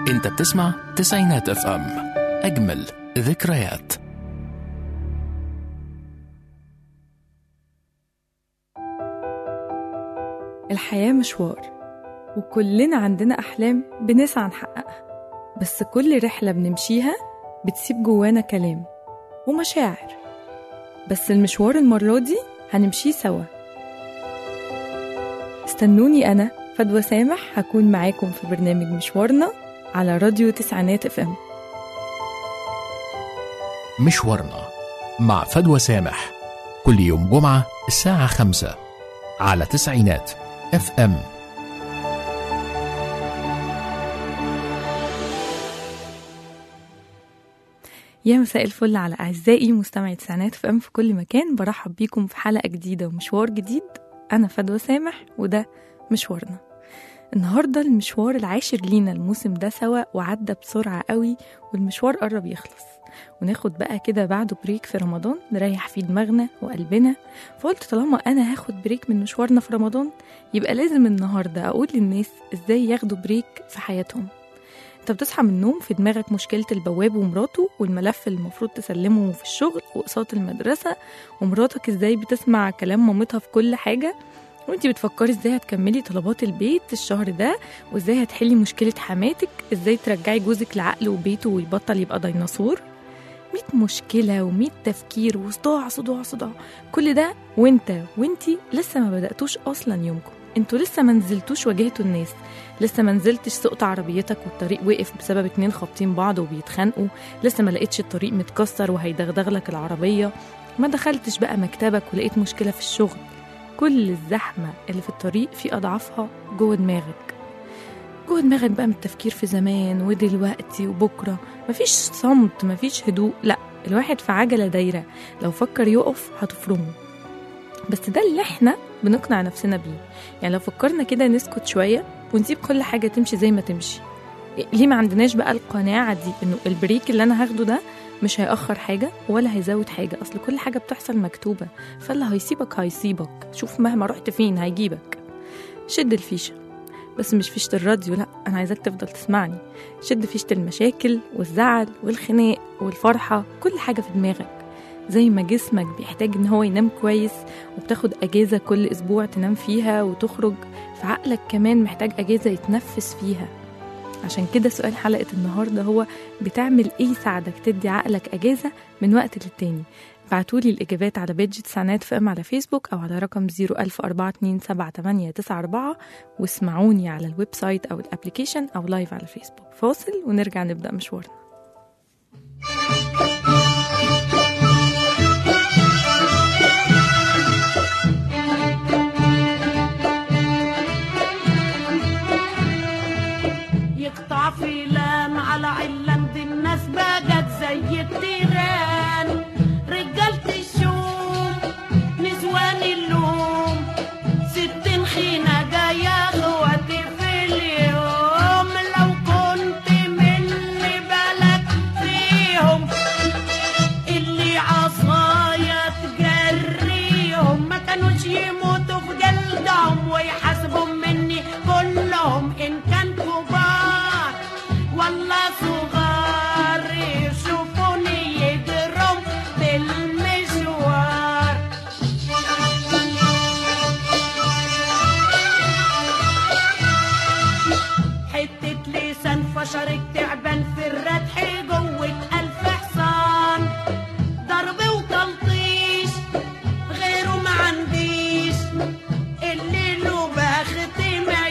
انت بتسمع تسعينات اف ام اجمل ذكريات الحياة مشوار وكلنا عندنا أحلام بنسعى نحققها بس كل رحلة بنمشيها بتسيب جوانا كلام ومشاعر بس المشوار المرة دي هنمشيه سوا استنوني أنا فدوى سامح هكون معاكم في برنامج مشوارنا على راديو تسعينات اف ام مشوارنا مع فدوى سامح كل يوم جمعة الساعة خمسة على تسعينات اف ام يا مساء الفل على أعزائي مستمعي تسعينات في أم في كل مكان برحب بيكم في حلقة جديدة ومشوار جديد أنا فدوى سامح وده مشوارنا النهاردة المشوار العاشر لينا الموسم ده سوا وعدى بسرعة قوي والمشوار قرب يخلص وناخد بقى كده بعده بريك في رمضان نريح فيه دماغنا وقلبنا فقلت طالما أنا هاخد بريك من مشوارنا في رمضان يبقى لازم النهاردة أقول للناس إزاي ياخدوا بريك في حياتهم انت بتصحى من النوم في دماغك مشكلة البواب ومراته والملف اللي المفروض تسلمه في الشغل وأقساط المدرسة ومراتك ازاي بتسمع كلام مامتها في كل حاجة وانتي بتفكري ازاي هتكملي طلبات البيت الشهر ده وازاي هتحلي مشكلة حماتك ازاي ترجعي جوزك لعقله وبيته ويبطل يبقى ديناصور ميت مشكلة وميت تفكير وصداع صداع صداع كل ده وانت وانتي لسه ما بدأتوش أصلا يومكم انتوا لسه ما نزلتوش واجهتوا الناس لسه ما نزلتش سقط عربيتك والطريق وقف بسبب اتنين خابطين بعض وبيتخانقوا لسه ما لقيتش الطريق متكسر وهيدغدغ لك العربية ما دخلتش بقى مكتبك ولقيت مشكلة في الشغل كل الزحمة اللي في الطريق في أضعافها جوه دماغك جوه دماغك بقى من التفكير في زمان ودلوقتي وبكرة مفيش صمت مفيش هدوء لا الواحد في عجلة دايرة لو فكر يقف هتفرمه بس ده اللي احنا بنقنع نفسنا بيه يعني لو فكرنا كده نسكت شوية ونسيب كل حاجة تمشي زي ما تمشي ليه ما عندناش بقى القناعة دي انه البريك اللي انا هاخده ده مش هيأخر حاجة ولا هيزود حاجة أصل كل حاجة بتحصل مكتوبة فاللي هيسيبك هيسيبك شوف مهما رحت فين هيجيبك شد الفيشة بس مش فيشة الراديو لأ أنا عايزاك تفضل تسمعني شد فيشة المشاكل والزعل والخناق والفرحة كل حاجة في دماغك زي ما جسمك بيحتاج ان هو ينام كويس وبتاخد اجازه كل اسبوع تنام فيها وتخرج فعقلك كمان محتاج اجازه يتنفس فيها عشان كده سؤال حلقه النهارده هو بتعمل ايه يساعدك تدي عقلك اجازه من وقت للتاني بعتولي الإجابات على بيج تسعينات في أم على فيسبوك أو على رقم 010427894 واسمعوني على الويب سايت أو الابليكيشن أو لايف على فيسبوك فاصل ونرجع نبدأ مشوارنا يقطع في لام على علم دي الناس بقت زي التيران رجالة الشوم نسوان اللوم ستين خينا جاية اخواتي في اليوم لو كنت من اللي بالك فيهم اللي عصايا تجريهم ما كانوش يموتوا في جلدهم ويحاسبوا مني كلهم ان كان كبار ولا صغار يشوفوني يجرم بالمشوار حتة لسان فشرك تعبان في الردح جوة ألف حصان ضرب وتلطيش غيره ما عنديش اللي له بخت ما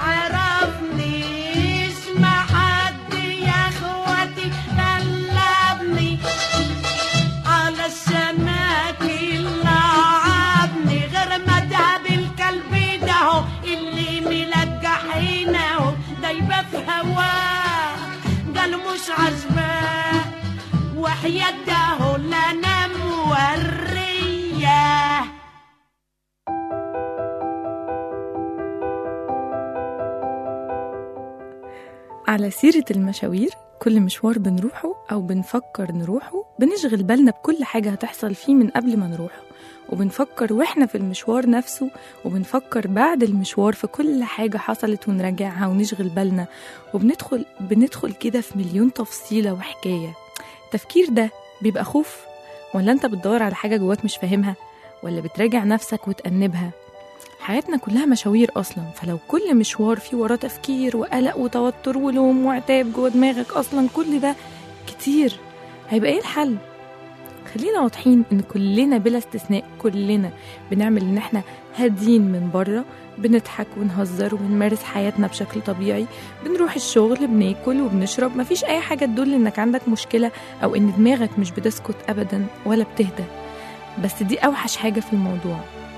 يعرفنيش ما حد يا اخواتي غلبني على الشماكل لعبني غير مذهب الكلب ده هو اللي ملجحينه دايبه في هواه قال مش عجباه وحياة ده هو لا انا موريه على سيرة المشاوير كل مشوار بنروحه أو بنفكر نروحه بنشغل بالنا بكل حاجة هتحصل فيه من قبل ما نروحه وبنفكر واحنا في المشوار نفسه وبنفكر بعد المشوار في كل حاجة حصلت ونراجعها ونشغل بالنا وبندخل بندخل كده في مليون تفصيلة وحكاية التفكير ده بيبقى خوف ولا انت بتدور على حاجة جواك مش فاهمها ولا بتراجع نفسك وتأنبها حياتنا كلها مشاوير أصلا فلو كل مشوار فيه وراه تفكير وقلق وتوتر ولوم وعتاب جوه دماغك أصلا كل ده كتير هيبقى ايه الحل؟ خلينا واضحين ان كلنا بلا استثناء كلنا بنعمل ان احنا هادين من بره بنضحك ونهزر وبنمارس حياتنا بشكل طبيعي بنروح الشغل بناكل وبنشرب مفيش اي حاجه تدل انك عندك مشكله او ان دماغك مش بتسكت ابدا ولا بتهدى بس دي اوحش حاجه في الموضوع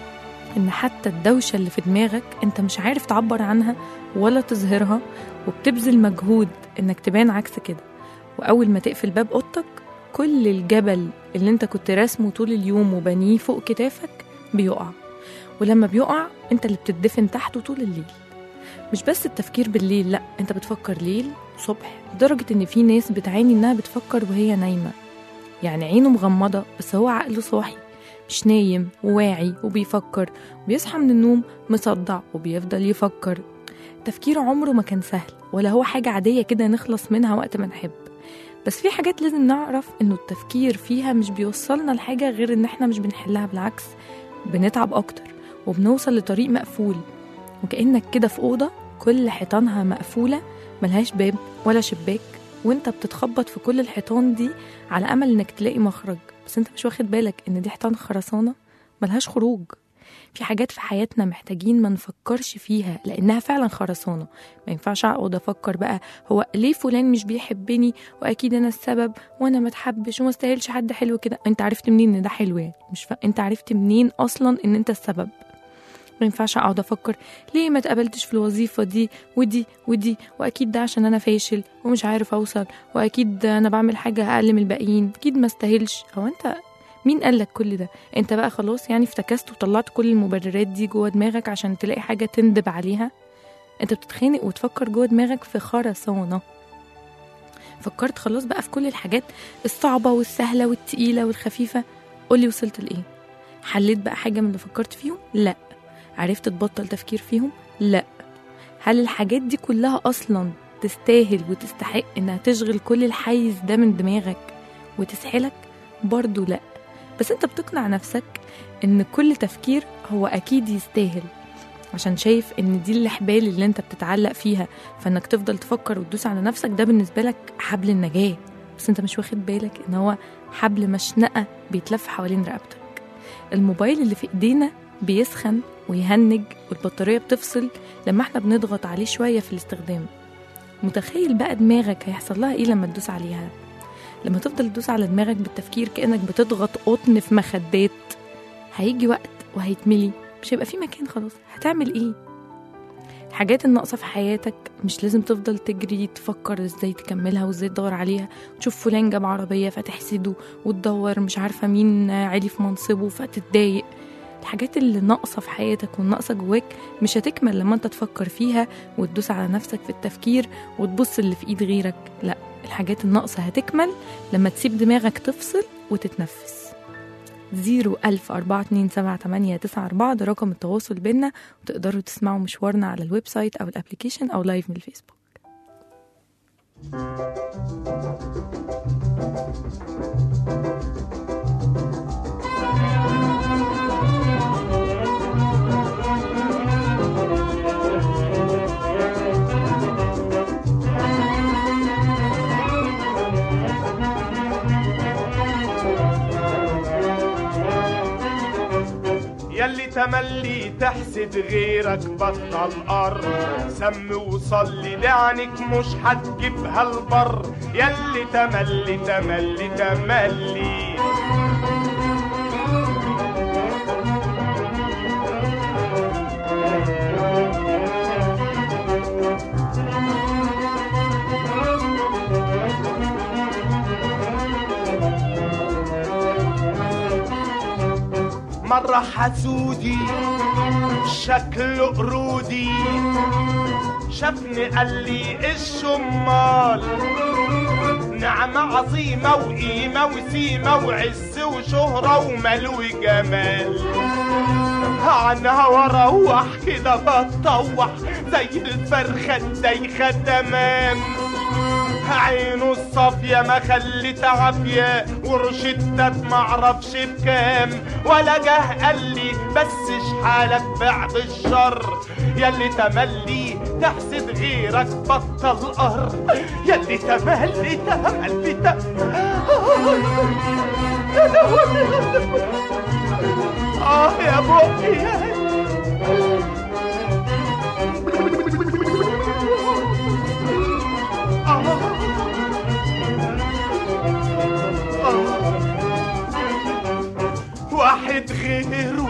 ان حتى الدوشه اللي في دماغك انت مش عارف تعبر عنها ولا تظهرها وبتبذل مجهود انك تبان عكس كده واول ما تقفل باب اوضتك كل الجبل اللي انت كنت راسمه طول اليوم وبنيه فوق كتافك بيقع ولما بيقع انت اللي بتدفن تحته طول الليل مش بس التفكير بالليل لا انت بتفكر ليل وصبح لدرجة ان في ناس بتعاني انها بتفكر وهي نايمة يعني عينه مغمضة بس هو عقله صاحي مش نايم وواعي وبيفكر وبيصحى من النوم مصدع وبيفضل يفكر تفكير عمره ما كان سهل ولا هو حاجة عادية كده نخلص منها وقت ما نحب بس في حاجات لازم نعرف انه التفكير فيها مش بيوصلنا لحاجة غير ان احنا مش بنحلها بالعكس بنتعب اكتر وبنوصل لطريق مقفول وكأنك كده في أوضة كل حيطانها مقفولة ملهاش باب ولا شباك وانت بتتخبط في كل الحيطان دي على أمل انك تلاقي مخرج بس انت مش واخد بالك ان دي حيطان خرسانة ملهاش خروج في حاجات في حياتنا محتاجين ما نفكرش فيها لانها فعلا خرسانه ما ينفعش اقعد افكر بقى هو ليه فلان مش بيحبني واكيد انا السبب وانا ما اتحبش وما استاهلش حد حلو كده انت عرفت منين ان ده حلو يعني مش ف... انت عرفت منين اصلا ان انت السبب ما ينفعش اقعد افكر ليه ما اتقبلتش في الوظيفه دي ودي ودي واكيد ده عشان انا فاشل ومش عارف اوصل واكيد انا بعمل حاجه اقل من الباقيين اكيد ما استاهلش هو انت مين قالك كل ده انت بقى خلاص يعني افتكست وطلعت كل المبررات دي جوه دماغك عشان تلاقي حاجه تندب عليها انت بتتخانق وتفكر جوه دماغك في خرسانه فكرت خلاص بقى في كل الحاجات الصعبه والسهله والتقيله والخفيفه قولي وصلت لايه حليت بقى حاجه من اللي فكرت فيهم لا عرفت تبطل تفكير فيهم لا هل الحاجات دي كلها اصلا تستاهل وتستحق انها تشغل كل الحيز ده من دماغك وتسحلك برضو لا بس انت بتقنع نفسك ان كل تفكير هو اكيد يستاهل عشان شايف ان دي الحبال اللي انت بتتعلق فيها فانك تفضل تفكر وتدوس على نفسك ده بالنسبه لك حبل النجاه بس انت مش واخد بالك ان هو حبل مشنقه بيتلف حوالين رقبتك الموبايل اللي في ايدينا بيسخن ويهنج والبطاريه بتفصل لما احنا بنضغط عليه شويه في الاستخدام متخيل بقى دماغك هيحصل لها ايه لما تدوس عليها لما تفضل تدوس على دماغك بالتفكير كأنك بتضغط قطن في مخدات هيجي وقت وهيتملي مش هيبقى في مكان خلاص هتعمل ايه الحاجات الناقصة في حياتك مش لازم تفضل تجري تفكر ازاي تكملها وازاي تدور عليها تشوف فلان جاب عربية فتحسده وتدور مش عارفة مين عالي في منصبه فتتضايق الحاجات اللي ناقصة في حياتك والناقصة جواك مش هتكمل لما انت تفكر فيها وتدوس على نفسك في التفكير وتبص اللي في ايد غيرك لا الحاجات الناقصة هتكمل لما تسيب دماغك تفصل وتتنفس زيرو ألف أربعة اتنين سبعة تمانية تسعة أربعة ده رقم التواصل بينا وتقدروا تسمعوا مشوارنا على الويب سايت أو الابليكيشن أو لايف من الفيسبوك يلي تملي تحسد غيرك بطل قر سم وصلي لعنك مش هتجيبها البر يلي تملي تملي تملي مرة حسودي شكله قرودي شافني قال لي الشمال نعمة عظيمة وقيمة وسيمة وعز وشهرة ومال وجمال عنها واروح كده بتطوح زي الفرخة الدايخة تمام عينه الصافية ما خلت عافية ورشدت معرفش بكام ولا جه قال لي بس شحالك بعد الشر ياللي تملي تحسد غيرك بطل قهر ياللي تملي تملي تملي اه يا بقي يا واحد غيره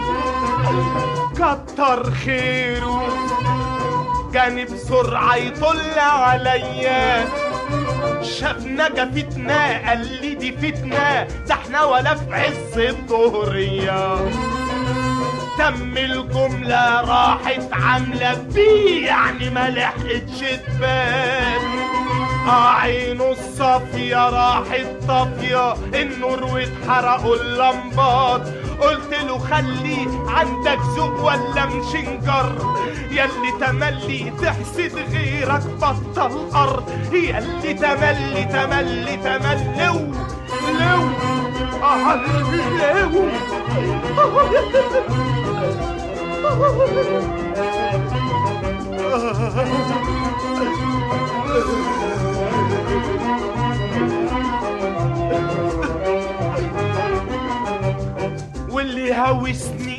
كتر خيره كان بسرعة يطل عليا شافنا جفتنا قال لي دي فتنة ده احنا ولا في عز الظهرية تم الجملة راحت عاملة بيه يعني ما لحقتش تبان اه عينه الصافية راحت طافية النور واتحرقوا اللمبات قلت له خلي عندك ذوق ولا مشنجر ياللي تملي تحسد غيرك بطل ارض ياللي تملي تملي تملي لو لو آه لو واللي هوسني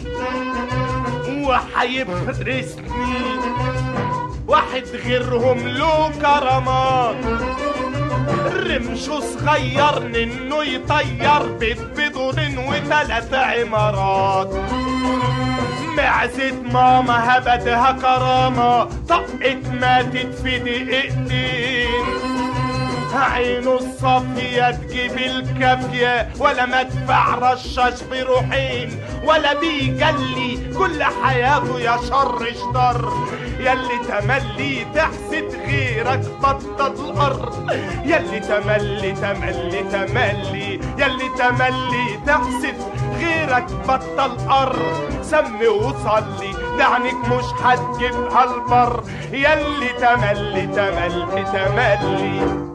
وحيفرسني واحد غيرهم له كرامات رمشه صغير انه يطير بيت بدورين وثلاث عمارات معزة ماما هبتها كرامة طقت ماتت في دقيقتين عينه الصافية تجيب الكافية ولا مدفع رشاش بروحين ولا بيجلي كل حياته يا شر شطر ياللي تملي تحسد غيرك بطل الأرض ياللي تملي تملي تملي ياللي تملي تحسد غيرك بطل أرض سمي وصلي دعنك مش هتجيبها البر ياللي تملي تملي تملي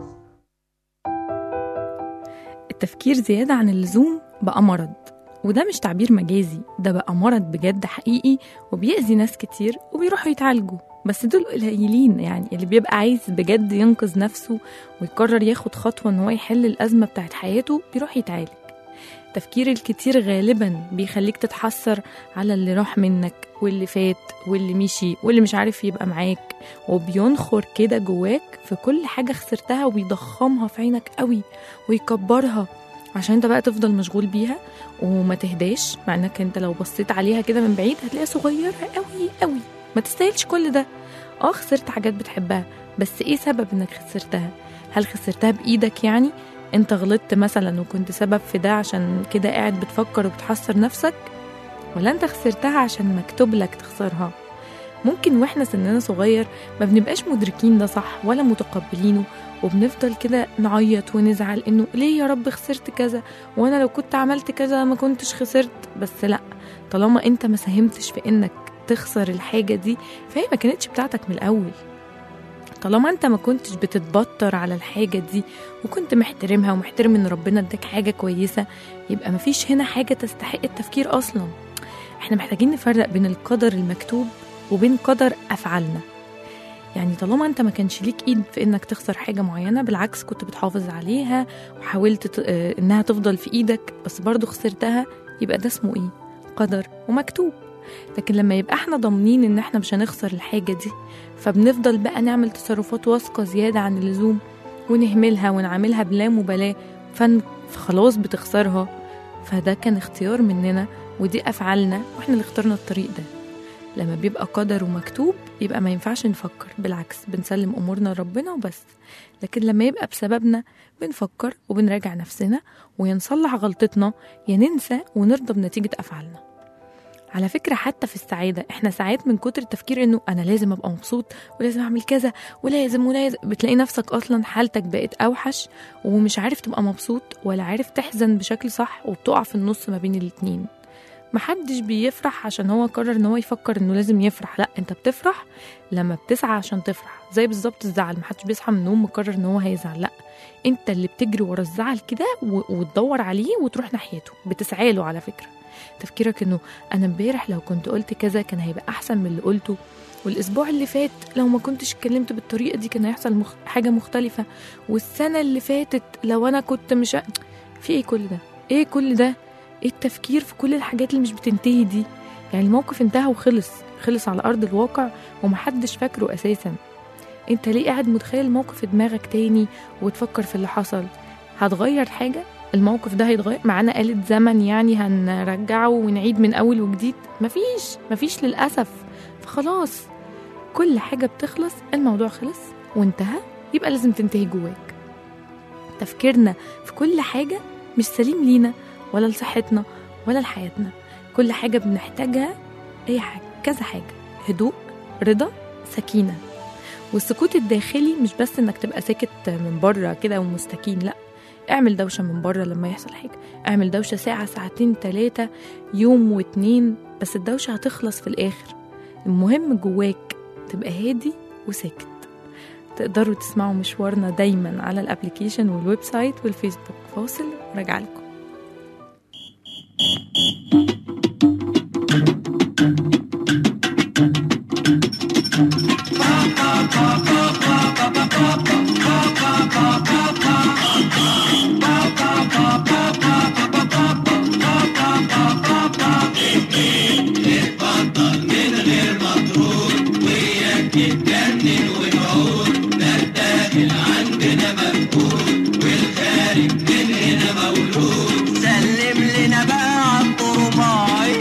التفكير زيادة عن اللزوم بقى مرض وده مش تعبير مجازي ده بقى مرض بجد حقيقي وبيأذي ناس كتير وبيروحوا يتعالجوا بس دول قليلين يعني اللي بيبقى عايز بجد ينقذ نفسه ويقرر ياخد خطوة ان هو يحل الأزمة بتاعت حياته بيروح يتعالج التفكير الكتير غالبا بيخليك تتحسر على اللي راح منك واللي فات واللي مشي واللي مش عارف يبقى معاك وبينخر كده جواك في كل حاجة خسرتها ويضخمها في عينك قوي ويكبرها عشان انت بقى تفضل مشغول بيها وما تهداش مع انك انت لو بصيت عليها كده من بعيد هتلاقيها صغيرة قوي قوي ما تستاهلش كل ده اه خسرت حاجات بتحبها بس ايه سبب انك خسرتها هل خسرتها بايدك يعني انت غلطت مثلا وكنت سبب في ده عشان كده قاعد بتفكر وبتحسر نفسك ولا انت خسرتها عشان مكتوب لك تخسرها ممكن واحنا سننا صغير ما بنبقاش مدركين ده صح ولا متقبلينه وبنفضل كده نعيط ونزعل انه ليه يا رب خسرت كذا وانا لو كنت عملت كذا ما كنتش خسرت بس لا طالما انت ما ساهمتش في انك تخسر الحاجة دي فهي ما كانتش بتاعتك من الأول طالما انت ما كنتش بتتبطر على الحاجة دي وكنت محترمها ومحترم ان ربنا اداك حاجة كويسة يبقى مفيش هنا حاجة تستحق التفكير أصلا احنا محتاجين نفرق بين القدر المكتوب وبين قدر أفعالنا يعني طالما انت ما كانش ليك ايد في انك تخسر حاجة معينة بالعكس كنت بتحافظ عليها وحاولت ت- اه انها تفضل في ايدك بس برضو خسرتها يبقى ده اسمه ايه قدر ومكتوب لكن لما يبقى احنا ضامنين ان احنا مش هنخسر الحاجة دي فبنفضل بقى نعمل تصرفات واثقة زيادة عن اللزوم ونهملها ونعملها بلا مبالاة فن فخلاص بتخسرها فده كان اختيار مننا ودي أفعالنا واحنا اللي اخترنا الطريق ده لما بيبقى قدر ومكتوب يبقى ما ينفعش نفكر بالعكس بنسلم أمورنا لربنا وبس لكن لما يبقى بسببنا بنفكر وبنراجع نفسنا ويا نصلح غلطتنا يا ننسى ونرضى بنتيجة أفعالنا على فكرة حتى في السعادة احنا ساعات من كتر التفكير انه انا لازم ابقى مبسوط ولازم اعمل كذا ولازم ولازم بتلاقي نفسك اصلا حالتك بقت اوحش ومش عارف تبقى مبسوط ولا عارف تحزن بشكل صح وبتقع في النص ما بين الاتنين محدش بيفرح عشان هو قرر ان هو يفكر انه لازم يفرح لا انت بتفرح لما بتسعى عشان تفرح زي بالظبط الزعل محدش بيصحى من النوم مقرر ان هو هيزعل لا انت اللي بتجري ورا الزعل كده و- وتدور عليه وتروح ناحيته بتسعى له على فكره تفكيرك انه انا امبارح لو كنت قلت كذا كان هيبقى احسن من اللي قلته والاسبوع اللي فات لو ما كنتش اتكلمت بالطريقه دي كان هيحصل مخ... حاجه مختلفه والسنه اللي فاتت لو انا كنت مش ع- في ايه كل ده ايه كل ده ايه التفكير في كل الحاجات اللي مش بتنتهي دي يعني الموقف انتهى وخلص خلص على ارض الواقع ومحدش فاكره اساسا انت ليه قاعد متخيل الموقف في دماغك تاني وتفكر في اللي حصل هتغير حاجه الموقف ده هيتغير معانا آلة زمن يعني هنرجعه ونعيد من أول وجديد مفيش مفيش للأسف فخلاص كل حاجة بتخلص الموضوع خلص وانتهى يبقى لازم تنتهي جواك تفكيرنا في كل حاجة مش سليم لينا ولا لصحتنا ولا لحياتنا كل حاجة بنحتاجها أي حاجة كذا حاجة هدوء رضا سكينة والسكوت الداخلي مش بس انك تبقى ساكت من بره كده ومستكين لا اعمل دوشة من بره لما يحصل حاجة اعمل دوشة ساعة ساعتين تلاتة يوم واتنين بس الدوشة هتخلص في الآخر المهم جواك تبقى هادي وساكت تقدروا تسمعوا مشوارنا دايما على الابليكيشن والويب سايت والفيسبوك فاصل وراجع لكم سلم لنا بقى عالطرباي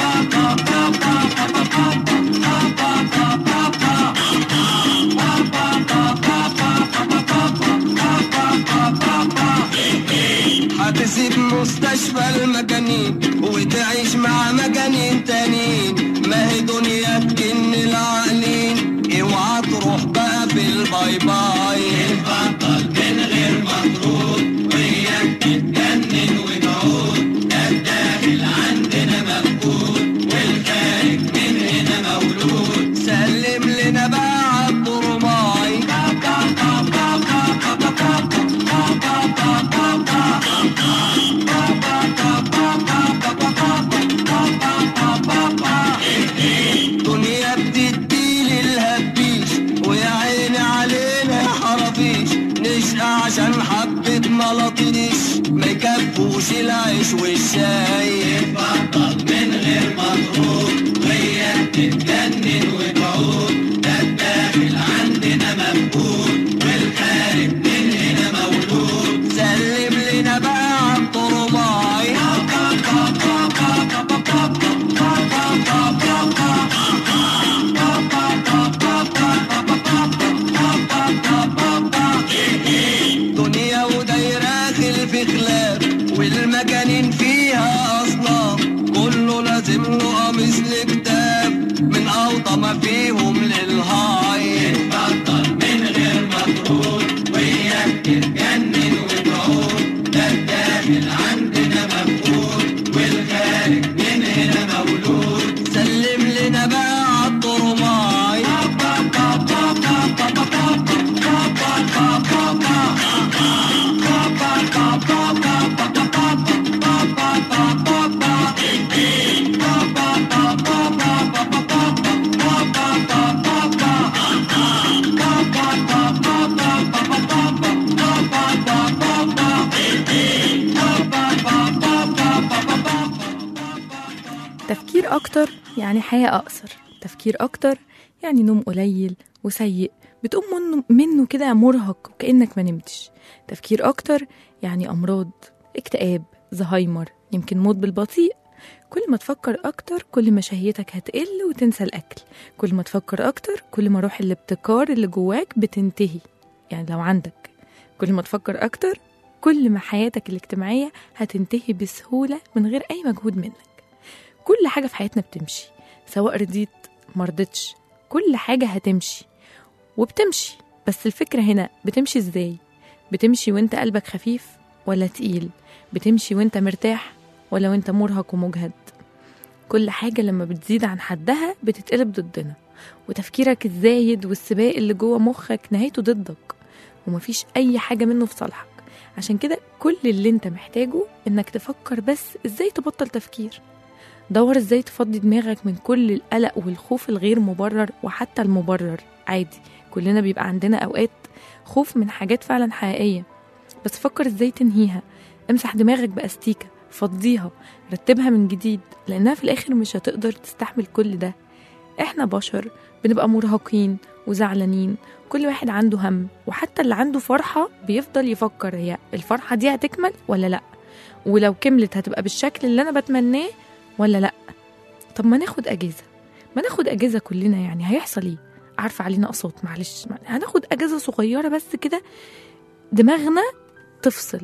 هتسيب مستشفى المجانين وتعيش مع مجانين تانيين ما هي دنيا تجن العقلين اوعى تروح بقى بالباي باي اتفضل من غير مطرود وياك تتجنن وتعود ده الداخل عندنا مفقود والخارج من هنا مولود سلم لنا بقى عالطرماي دنيا بتدي للهبيش ويا عيني علينا يا حرافيش نشقى عشان حبة ملاطيش ما يكفوش العيش والشاي اتفضل من غير مطرود وهي بتتجنن وتعود ده الداخل عندنا مفقود والخارج من هنا مولود سلم لنا بقى عالطرباي دنيا ودايرة خلف خلاف والمجانين فيها أصناف كله لازم له قميص لكتاب من أوطى ما فيهم للهاي اتفضل من غير مطرود وياك تتجنن وتعود ده الداخل عندنا مفقود والخارج من هنا مولود سلم لنا بقى عالطرماي تفكير أكتر يعني حياة أقصر تفكير أكتر يعني نوم قليل وسيء بتقوم منه, منه كده مرهق وكأنك ما نمتش تفكير أكتر يعني أمراض اكتئاب زهايمر يمكن موت بالبطيء كل ما تفكر أكتر كل ما شهيتك هتقل وتنسى الأكل كل ما تفكر أكتر كل ما روح الابتكار اللي جواك بتنتهي يعني لو عندك كل ما تفكر أكتر كل ما حياتك الاجتماعية هتنتهي بسهولة من غير أي مجهود منك كل حاجة في حياتنا بتمشي سواء رضيت مرضتش كل حاجة هتمشي وبتمشي بس الفكرة هنا بتمشي ازاي بتمشي وانت قلبك خفيف ولا تقيل بتمشي وانت مرتاح ولا وانت مرهق ومجهد كل حاجة لما بتزيد عن حدها بتتقلب ضدنا وتفكيرك الزايد والسباق اللي جوه مخك نهايته ضدك ومفيش أي حاجة منه في صالحك عشان كده كل اللي انت محتاجه انك تفكر بس ازاي تبطل تفكير دور ازاي تفضي دماغك من كل القلق والخوف الغير مبرر وحتى المبرر عادي كلنا بيبقى عندنا اوقات خوف من حاجات فعلا حقيقية بس فكر ازاي تنهيها امسح دماغك بأستيكة فضيها رتبها من جديد لأنها في الآخر مش هتقدر تستحمل كل ده احنا بشر بنبقى مرهقين وزعلانين كل واحد عنده هم وحتى اللي عنده فرحة بيفضل يفكر هي الفرحة دي هتكمل ولا لأ ولو كملت هتبقى بالشكل اللي أنا بتمناه ولا لأ طب ما ناخد أجازة ما ناخد أجازة كلنا يعني هيحصل إيه عارفة علينا أصوات معلش هناخد أجازة صغيرة بس كده دماغنا تفصل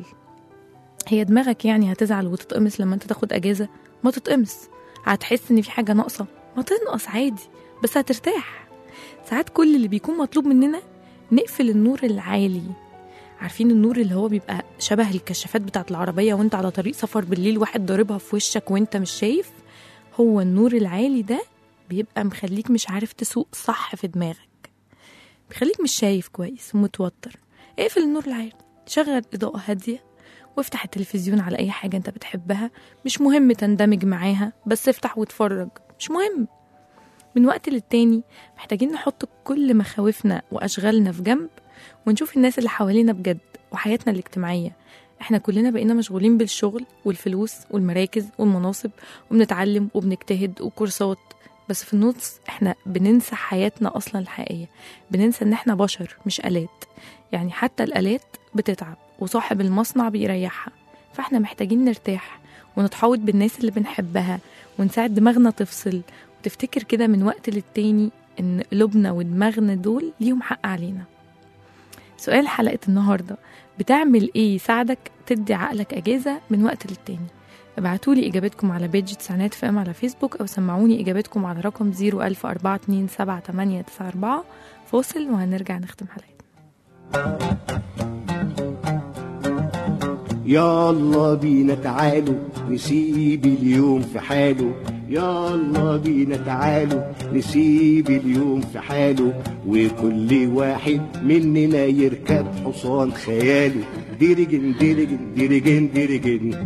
هي دماغك يعني هتزعل وتتقمص لما انت تاخد اجازه ما تتقمص هتحس ان في حاجه ناقصه ما تنقص عادي بس هترتاح ساعات كل اللي بيكون مطلوب مننا نقفل النور العالي عارفين النور اللي هو بيبقى شبه الكشافات بتاعت العربيه وانت على طريق سفر بالليل واحد ضاربها في وشك وانت مش شايف هو النور العالي ده بيبقى مخليك مش عارف تسوق صح في دماغك بيخليك مش شايف كويس ومتوتر اقفل النور العالي شغل إضاءة هادية وافتح التلفزيون على أي حاجة أنت بتحبها مش مهم تندمج معاها بس افتح واتفرج مش مهم من وقت للتاني محتاجين نحط كل مخاوفنا وأشغالنا في جنب ونشوف الناس اللي حوالينا بجد وحياتنا الاجتماعية احنا كلنا بقينا مشغولين بالشغل والفلوس والمراكز والمناصب وبنتعلم وبنجتهد وكورسات بس في النص احنا بننسى حياتنا اصلا الحقيقيه بننسى ان احنا بشر مش الات يعني حتى الالات بتتعب وصاحب المصنع بيريحها فاحنا محتاجين نرتاح ونتحوط بالناس اللي بنحبها ونساعد دماغنا تفصل وتفتكر كده من وقت للتاني ان قلوبنا ودماغنا دول ليهم حق علينا سؤال حلقة النهاردة بتعمل ايه يساعدك تدي عقلك اجازة من وقت للتاني ابعتولي اجابتكم على بيج تسعينات في ام على فيسبوك او سمعوني اجابتكم على رقم 010427894 فاصل وهنرجع نختم حلقتنا يلا بينا تعالوا نسيب اليوم في حاله يلا بينا تعالوا نسيب اليوم في حاله وكل واحد مننا يركب حصان خياله ديرجن ديرجن ديرجن ديرجن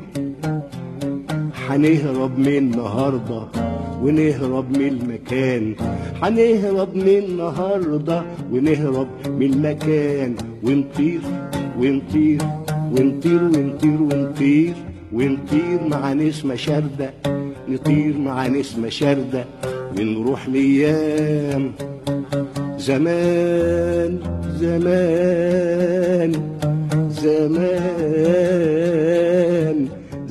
هنهرب من النهارده ونهرب من المكان هنهرب من النهارده ونهرب من المكان ونطير ونطير ونطير ونطير ونطير ونطير مع نسمة شاردة نطير مع نسمة شاردة ونروح ليام زمان زمان زمان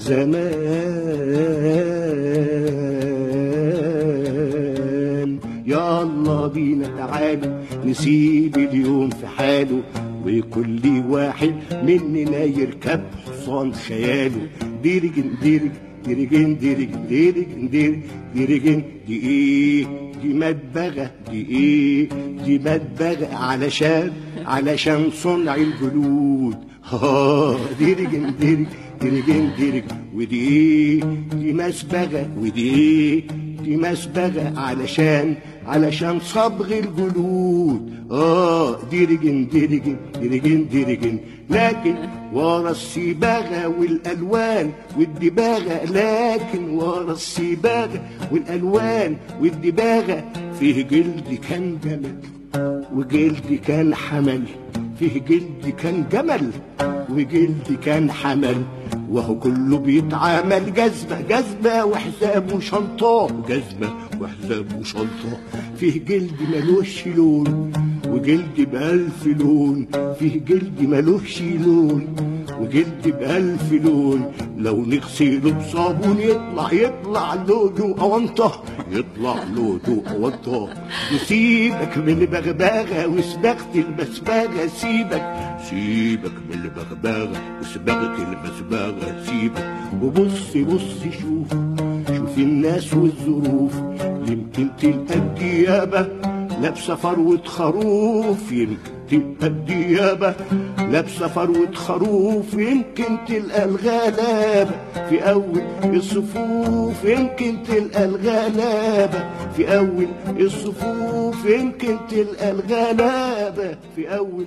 زمان يلا بينا تعالوا نسيب اليوم في حاله وكل واحد مننا يركب حصان خياله ديرجن ديرج ديرجن ديرجن ديرجن ديرج ديرجن دي ايه دي مدبغة دي ايه دي مدبغة علشان علشان صنع الجلود ها ديرجن ديرج ديرجن ديرج ودي ايه دي مسبغة ودي ايه دي مسبغة علشان علشان صبغ الجلود اه ديرجن ديرجن ديرجن ديرجن لكن ورا الصباغة والألوان والدباغة لكن ورا الصباغة والألوان والدباغة فيه جلد كان جمل وجلد كان حمل فيه جلد كان جمل وجلد كان حمل وهو كله بيتعامل جزمة جزمة وحزام وشنطة جزمة وحزام وشنطة فيه جلد ملوش لون وجلد بألف لون فيه جلد ملوش لون وجلد بألف لون لو نغسله بصابون يطلع يطلع لونه أونطة يطلع لونه أونطة وسيبك من البغباغة وسباغة المسباغة سيبك سيبك من البغباغة وسباغة المسباغة سيبك وبص بص شوف شوف في الناس والظروف يمكن تلقى الديابة لابسة فروة خروف يمكن تلقى الديابة لابسة فروة خروف يمكن تلقى الغلابة في أول الصفوف يمكن تلقى الغلابة في أول الصفوف يمكن تلقى الغلابة في أول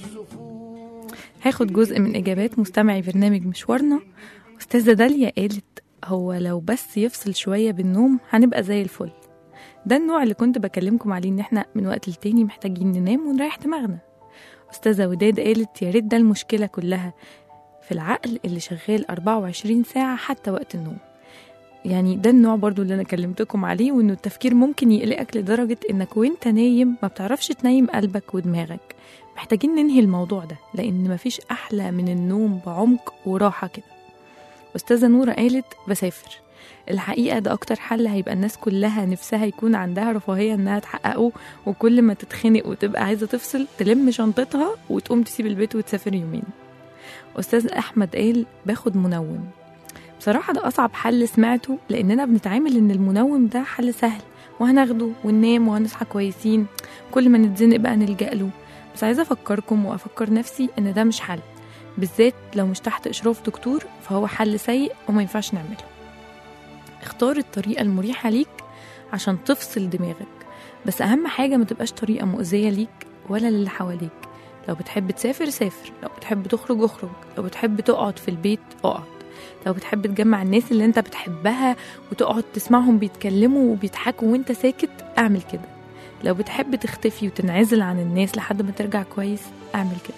الصفوف هاخد جزء من إجابات مستمعي برنامج مشوارنا أستاذة داليا قالت هو لو بس يفصل شوية بالنوم هنبقى زي الفل ده النوع اللي كنت بكلمكم عليه إن إحنا من وقت للتاني محتاجين ننام ونريح دماغنا أستاذة وداد قالت يا ريت ده المشكلة كلها في العقل اللي شغال 24 ساعة حتى وقت النوم يعني ده النوع برضو اللي أنا كلمتكم عليه وإنه التفكير ممكن يقلقك لدرجة إنك وإنت نايم ما بتعرفش تنيم قلبك ودماغك محتاجين ننهي الموضوع ده لأن مفيش أحلى من النوم بعمق وراحة كده أستاذة نورة قالت بسافر الحقيقة ده أكتر حل هيبقى الناس كلها نفسها يكون عندها رفاهية إنها تحققه وكل ما تتخنق وتبقى عايزة تفصل تلم شنطتها وتقوم تسيب البيت وتسافر يومين أستاذ أحمد قال باخد منوم بصراحة ده أصعب حل سمعته لأننا بنتعامل إن المنوم ده حل سهل وهناخده وننام وهنصحى كويسين كل ما نتزنق بقى نلجأ له بس عايزة أفكركم وأفكر نفسي إن ده مش حل بالذات لو مش تحت إشراف دكتور فهو حل سيء وما ينفعش نعمله اختار الطريقة المريحة ليك عشان تفصل دماغك بس أهم حاجة ما تبقاش طريقة مؤذية ليك ولا للي حواليك لو بتحب تسافر سافر لو بتحب تخرج اخرج لو بتحب تقعد في البيت اقعد لو بتحب تجمع الناس اللي انت بتحبها وتقعد تسمعهم بيتكلموا وبيضحكوا وانت ساكت اعمل كده لو بتحب تختفي وتنعزل عن الناس لحد ما ترجع كويس اعمل كده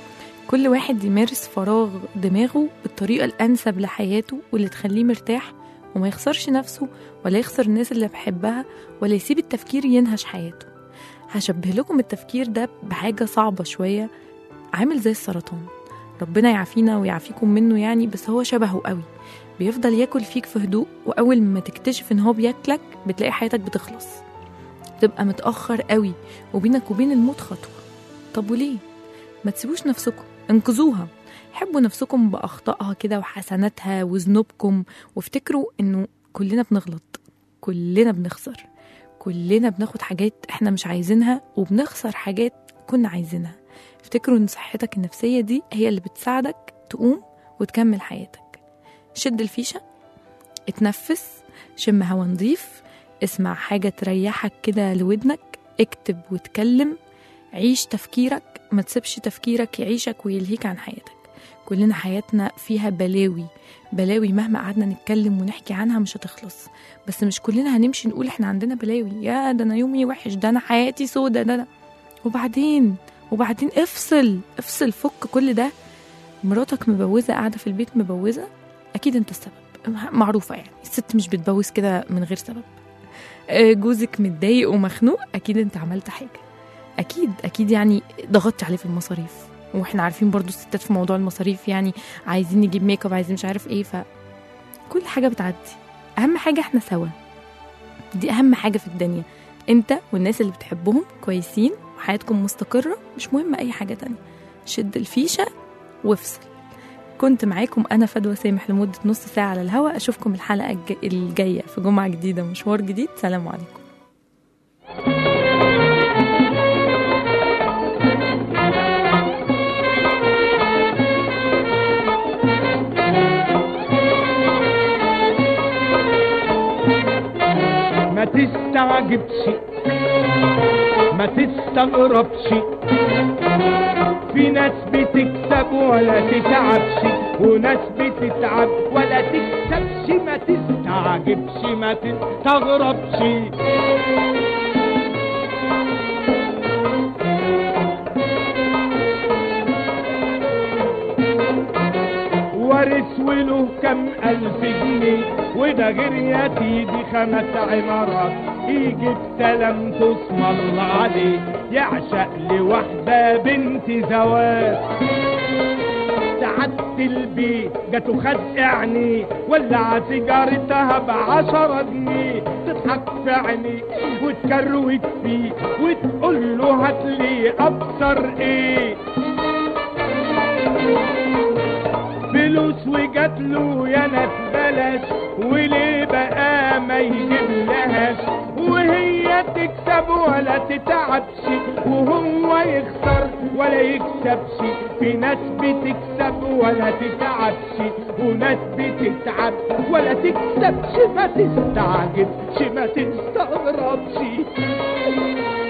كل واحد يمارس فراغ دماغه بالطريقة الأنسب لحياته واللي تخليه مرتاح وما يخسرش نفسه ولا يخسر الناس اللي بحبها ولا يسيب التفكير ينهش حياته هشبه لكم التفكير ده بحاجة صعبة شوية عامل زي السرطان ربنا يعافينا ويعافيكم منه يعني بس هو شبهه قوي بيفضل ياكل فيك في هدوء وأول ما تكتشف إن هو بياكلك بتلاقي حياتك بتخلص تبقى متأخر قوي وبينك وبين الموت خطوة طب وليه؟ ما تسيبوش نفسكم انقذوها حبوا نفسكم بأخطائها كده وحسناتها وذنوبكم وافتكروا إنه كلنا بنغلط كلنا بنخسر كلنا بناخد حاجات احنا مش عايزينها وبنخسر حاجات كنا عايزينها افتكروا ان صحتك النفسية دي هي اللي بتساعدك تقوم وتكمل حياتك شد الفيشة اتنفس شم هوا نضيف اسمع حاجة تريحك كده لودنك اكتب واتكلم عيش تفكيرك ما تسيبش تفكيرك يعيشك ويلهيك عن حياتك كلنا حياتنا فيها بلاوي بلاوي مهما قعدنا نتكلم ونحكي عنها مش هتخلص بس مش كلنا هنمشي نقول احنا عندنا بلاوي يا ده انا يومي وحش ده انا حياتي سودة ده أنا. وبعدين وبعدين افصل افصل فك كل ده مراتك مبوزة قاعدة في البيت مبوزة أكيد أنت السبب معروفة يعني الست مش بتبوز كده من غير سبب آه، جوزك متضايق ومخنوق أكيد أنت عملت حاجة أكيد أكيد يعني ضغطت عليه في المصاريف واحنا عارفين برضو الستات في موضوع المصاريف يعني عايزين نجيب ميك اب عايزين مش عارف ايه فكل حاجة بتعدي أهم حاجة احنا سوا دي أهم حاجة في الدنيا انت والناس اللي بتحبهم كويسين وحياتكم مستقرة مش مهم أي حاجة تانية شد الفيشة وافصل كنت معاكم أنا فدوى سامح لمدة نص ساعة على الهوا أشوفكم الحلقة الج- الجاية في جمعة جديدة ومشوار جديد سلام عليكم ما تستعجبش ما تستغربش في ناس بتكسب ولا تتعبش وناس بتتعب ولا تكسبش ما تستعجبش ما تستغربش وارث وله كم ألف جنيه وده غير يا سيدي خمس عمارات يجيب سلام اسم الله عليه يعشق لوحدة بنت زواج سعادة البيت جاته خد عينيه ولع سيجارتها بعشرة جنيه تضحك في عينيه وتكروت فيه وتقول له هاتلي ابصر ايه فلوس وجات له يا ناس بلاش وليه بقى ما يجيب لهاش وهي تكسب ولا تتعبش وهو يخسر ولا يكسبش في ناس بتكسب ولا تتعبش وناس بتتعب ولا تكسبش ما تستعجبش ما تستغربش